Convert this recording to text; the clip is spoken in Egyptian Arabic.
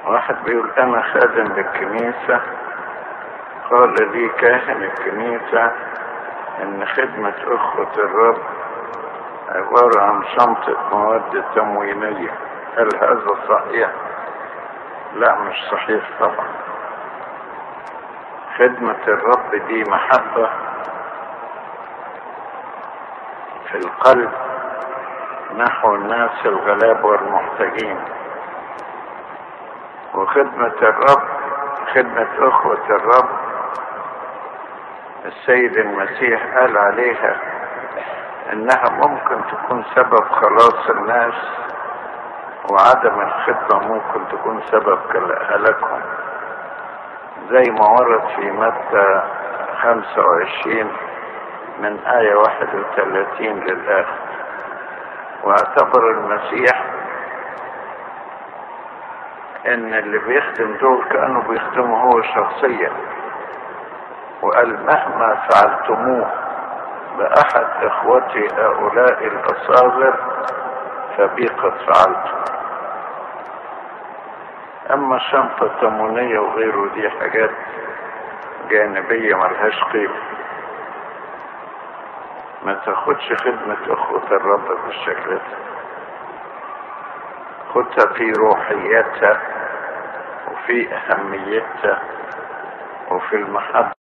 واحد بيقول انا خادم بالكنيسة قال لي كاهن الكنيسة ان خدمة اخوة الرب عبارة عن شنطة مواد تموينية هل هذا صحيح لا مش صحيح طبعا خدمة الرب دي محبة في القلب نحو الناس الغلاب والمحتاجين وخدمة الرب خدمة أخوة الرب السيد المسيح قال عليها إنها ممكن تكون سبب خلاص الناس وعدم الخدمة ممكن تكون سبب هلاكهم زي ما ورد في متى 25 من آية 31 للآخر واعتبر المسيح ان اللي بيخدم دول كانوا بيخدموا هو شخصيا وقال مهما فعلتموه باحد اخوتي هؤلاء الاصاغر فبي قد فعلتم اما الشنطة التموينية وغيره دي حاجات جانبية ملهاش قيمة ما تاخدش خدمة اخوة الرب بالشكل ده خدها في روحيتها وفي اهميتها وفي المحبة